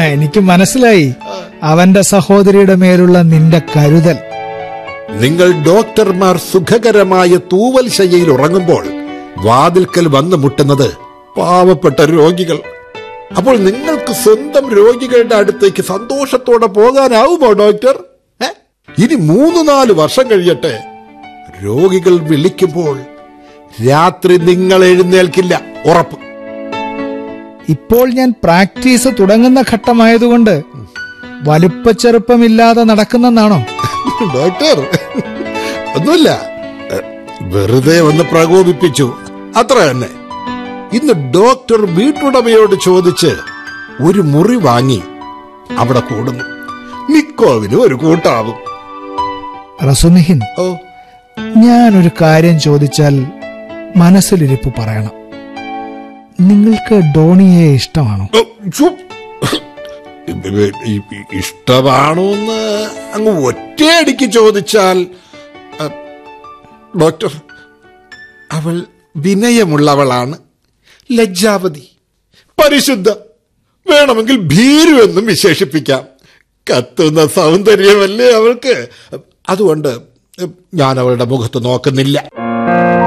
എനിക്ക് മനസ്സിലായി അവന്റെ സഹോദരിയുടെ മേലുള്ള നിന്റെ കരുതൽ നിങ്ങൾ ഡോക്ടർമാർ സുഖകരമായ തൂവൽ ശയ്യയിൽ ഉറങ്ങുമ്പോൾ വാതിൽക്കൽ വന്നു മുട്ടുന്നത് പാവപ്പെട്ട രോഗികൾ അപ്പോൾ നിങ്ങൾക്ക് സ്വന്തം രോഗികളുടെ അടുത്തേക്ക് സന്തോഷത്തോടെ പോകാനാവുമോ ഡോക്ടർ ഏ? ഇനി മൂന്ന് നാല് വർഷം കഴിയട്ടെ രോഗികൾ വിളിക്കുമ്പോൾ രാത്രി നിങ്ങൾ എഴുന്നേൽക്കില്ല ഉറപ്പ് ഇപ്പോൾ ഞാൻ പ്രാക്ടീസ് തുടങ്ങുന്ന ഘട്ടമായതുകൊണ്ട് വലുപ്പച്ചെറുപ്പമില്ലാതെ നടക്കുന്നെന്നാണോ ഡോക്ടർ ഒന്നുമില്ല എ, വെറുതെ ഒന്ന് പ്രകോപിപ്പിച്ചു അത്ര തന്നെ ഇന്ന് ഡോക്ടർ വീട്ടുടമയോട് ചോദിച്ച് ഒരു മുറി വാങ്ങി അവിടെ കൂടുന്നു നിക്കോവിന് ഒരു കൂട്ടാവും റസുമിഹിൻ ഓ ഞാനൊരു കാര്യം ചോദിച്ചാൽ മനസ്സിലിരിപ്പ് പറയണം നിങ്ങൾക്ക് ഡോണിയെ ഇഷ്ടമാണോ ഓ, ഛു. ഈ- ഈ- ഇഷ്ടമാണോന്ന് അങ്ങ് ഒറ്റയടിക്ക് ചോദിച്ചാൽ അ, ഡോക്ടർ അവൾ വിനയമുള്ളവളാണ് ലജ്ജാവതി പരിശുദ്ധ വേണമെങ്കിൽ ഭീരു എന്നും വിശേഷിപ്പിക്കാം കത്തുന്ന സൗന്ദര്യമല്ലേ അവൾക്ക് അതുകൊണ്ട് ഞാൻ അവളുടെ മുഖത്ത് നോക്കുന്നില്ല